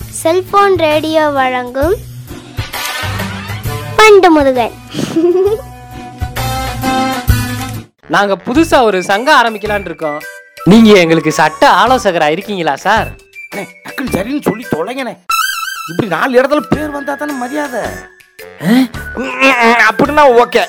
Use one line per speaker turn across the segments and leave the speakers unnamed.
cellphone radio வழங்கும் பண்டு முருகன்
நாங்க புதுசா ஒரு சங்கம் ஆரம்பிக்கலாம்னு இருக்கோம் நீங்க எங்களுக்கு சட்ட ஆலோசகரா இருக்கீங்களா சார்
அண்ணே அக்கிள் சரின்னு சொல்லி தொலைங்கண்ணே இப்படி நாலு இடத்துல பேர் வந்தா தானே மரியாதை ம், ம், அப்படின்னா ஓகே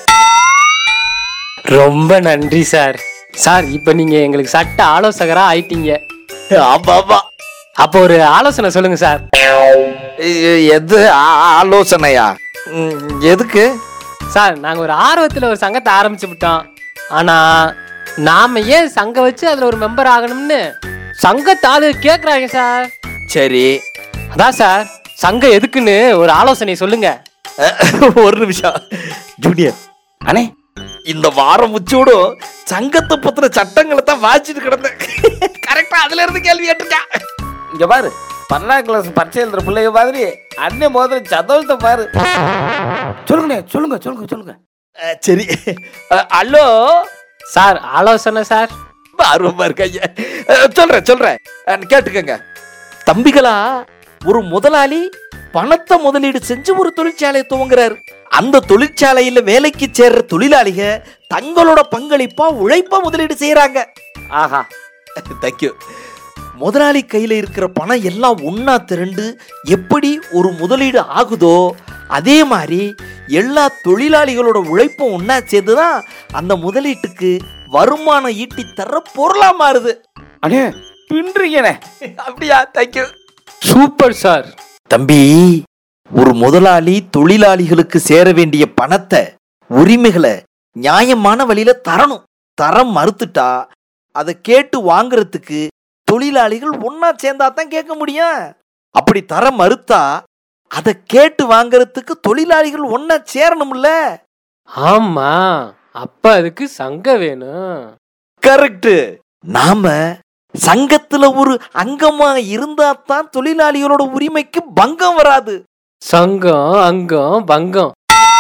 ரொம்ப நன்றி சார் சார் இப்போ நீங்க எங்களுக்கு சட்ட ஆலோசகரா ஆயிட்டீங்க
ஆமா ஆமா
அப்போ ஒரு ஆலோசனை சொல்லுங்க சார்
எ- எது ஆ- ஆலோசனையா ம், எதுக்கு
சார் நாங்க ஒரு ஆர்வத்துல ஒரு சங்கத்தை ஆரம்பிச்சு விட்டோம் ஆனா நாம ஏன் சங்கம் வச்சு அதுல ஒரு மெம்பர் ஆகணும்னு சங்கத்தாளு கேக்குறாங்க சார்
சரி
அதான் சார் சங்கம் எதுக்குன்னு ஒரு ஆலோசனை சொல்லுங்க
ஒரு நிமிஷம் ஜூனியர் அண்ணே இந்த வாரம் முச்சோடும் சங்கத்தை பத்திர சட்டங்களை தான் வாசிட்டு கிடந்தேன் கரெக்டா அதுல இருந்து கேள்வி கேட்டுருக்கா இங்க பாரு பன்னெண்டாம் கிளாஸ் பரிச்சை எழுதுற பிள்ளைங்க மாதிரி அண்ணே முதல்ல சதவீதத்தை பாரு சொல்லுங்கண்ணே சொல்லுங்க சொல்லுங்க சொல்லுங்க சரி ஹலோ
சார் ஆலோசனை சார்
ஆர்வமா இருக்க ஐயா அஹ், சொல்றேன் சொல்றேன் அஹ், கேட்டுக்கங்க தம்பிகளா ஒரு முதலாளி பணத்தை முதலீடு செஞ்சு ஒரு தொழிற்சாலையை துவங்குறாரு அந்த தொழிற்சாலையில வேலைக்கு சேர்ற தொழிலாளிக தங்களோட பங்களிப்பா உழைப்பா முதலீடு செய்யறாங்க ஆஹா தேங்க்யூ முதலாளி கையில இருக்கிற பணம் எல்லாம் ஒண்ணா திரண்டு எப்படி ஒரு முதலீடு ஆகுதோ அதே மாதிரி எல்லா தொழிலாளிகளோட உழைப்பும் ஒண்ணா சேர்ந்துதான் அந்த முதலீட்டுக்கு வருமானம் ஈட்டி தர்ற பொருளா மாறுது அண்ணே பின்றீங்கண்ணே அப்படியா தேங்க்யூ
சூப்பர் சார்
தம்பி ஒரு முதலாளி தொழிலாளிகளுக்கு சேர வேண்டிய பணத்தை உரிமைகளை நியாயமான வழியில தரணும் தரம் மறுத்துட்டா அதை கேட்டு வாங்குறதுக்கு தொழிலாளிகள் ஒன்னா சேர்ந்தா தான் கேட்க முடியும் அப்படி தரம் மறுத்தா அதை கேட்டு வாங்குறதுக்கு தொழிலாளிகள் ஒன்னா சேரணும்ல
ஆமா அப்ப அதுக்கு சங்கம் வேணும்
கரெக்ட் நாம சங்கத்துல ஒரு அங்கமா இருந்தா தான் தொழிலாளிகளோட உரிமைக்கு பங்கம் வராது
சங்கம் அங்கம் பங்கம்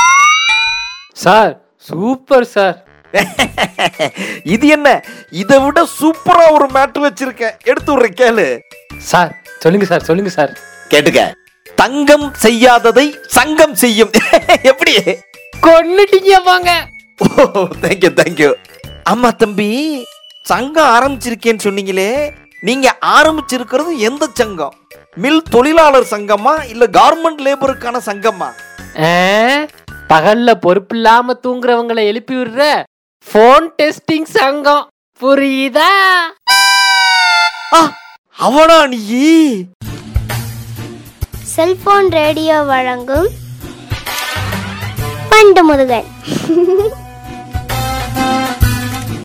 சார் சூப்பர் சார்
இது என்ன இதை விட சூப்பரா ஒரு மேட்ரு வச்சிருக்கேன் எடுத்து விடுறேன் கேளு
சார் சொல்லுங்க சார் சொல்லுங்க சார்
கேட்டுக்க தங்கம் செய்யாததை சங்கம் செய்யும் எப்படி
கொன்னுட்டீங்க போங்க
ஓ தேங்க்யூ தேங்க்யூ ஆமா தம்பி சங்கம் ஆரம்பிச்சிருக்கேன்னு சொன்னீங்களே நீங்க ஆரம்பிச்சிருக்கிறது எந்த சங்கம் மில் தொழிலாளர் சங்கமா இல்ல கார்மெண்ட் லேபருக்கான சங்கமா
ஆ, பகல்ல பொறுப்பில்லாம தூங்குறவங்களை எழுப்பி விடுற போன் டெஸ்டிங் சங்கம் புரியுதா
ஆ, அவனா நீ
செல்போன் ரேடியோ வழங்கும் பண்டு முருகன்